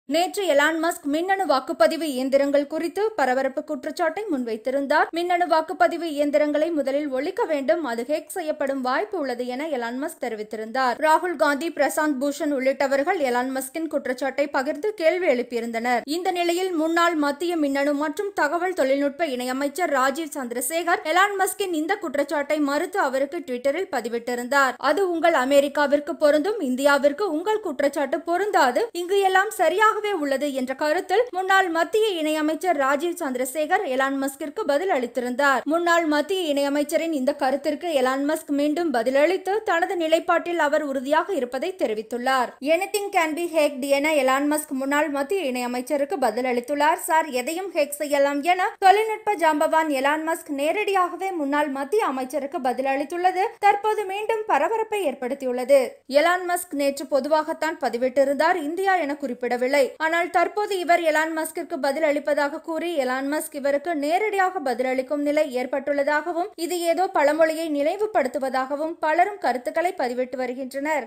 நேற்று Elon Musk மின்னணு வாக்குப்பதிவு இயந்திரங்கள் குறித்து பரபரப்பு குற்றச்சாட்டை முன்வைத்திருந்தார் மின்னணு வாக்குப்பதிவு இயந்திரங்களை முதலில் ஒழிக்க வேண்டும் அது ஹேக் செய்யப்படும் வாய்ப்பு உள்ளது என எலான் மஸ்க் தெரிவித்திருந்தார் ராகுல் காந்தி பிரசாந்த் பூஷன் உள்ளிட்டவர்கள் எலான் மஸ்கின் குற்றச்சாட்டை பகிர்ந்து கேள்வி எழுப்பியிருந்தனர் இந்த நிலையில் முன்னாள் மத்திய மின்னணு மற்றும் தகவல் தொழில்நுட்ப இணையமைச்சர் ராஜீவ் சந்திரசேகர் எலான் மஸ்கின் இந்த குற்றச்சாட்டை மறுத்து அவருக்கு ட்விட்டரில் பதிவிட்டிருந்தார் அது உங்கள் அமெரிக்காவிற்கு பொருந்தும் இந்தியாவிற்கு உங்கள் குற்றச்சாட்டு பொருந்தாது இங்கு எல்லாம் சரியாகவே உள்ளது என்ற கருத்தில் முன்னாள் மத்திய இணையமைச்சர் ராஜீவ் சந்திரசேகர் எலான் மஸ்கிற்கு பதில் அளித்திருந்தார் முன்னாள் மத்திய இணையமைச்சரின் இந்த கருத்திற்கு எலான் மஸ்க் மீண்டும் பதிலளித்து தனது நிலைப்பாட்டில் அவர் உறுதியாக இருப்பதை தெரிவித்துள்ளார் எனிதிங் கேன் பி ஹேக்ட் என எலான் மஸ்க் முன்னாள் மத்திய இணையமைச்சருக்கு பதில் அளித்துள்ளார் சார் எதையும் ஹேக் செய்யலாம் என தொழில்நுட்ப ஜாம்பவான் எலான் மஸ்க் நேரடியாகவே முன்னாள் மத்திய அமைச்சருக்கு பதில் அளித்துள்ளது தற்போது மீண்டும் பரபரப்பை ஏற்படுத்தியுள்ளது எலான் மஸ்க் நேற்று பொதுவாகத்தான் பதிவிட்டிருந்தார் இந்தியா என குறிப்பிடவில்லை ஆனால் தற்போது இவர் எலான் மஸ்கிற்கு பதில் அளிப்பதாக கூறி எலான் மஸ்க் இவருக்கு நேரடியாக பதிலளிக்கும் நிலை ஏற்பட்டுள்ளதாகவும் இது ஏதோ பழமொழியை நினைவுபடுத்துவதாகவும் பலரும் கருத்துக்களை பதிவிட்டு வருகின்றனர்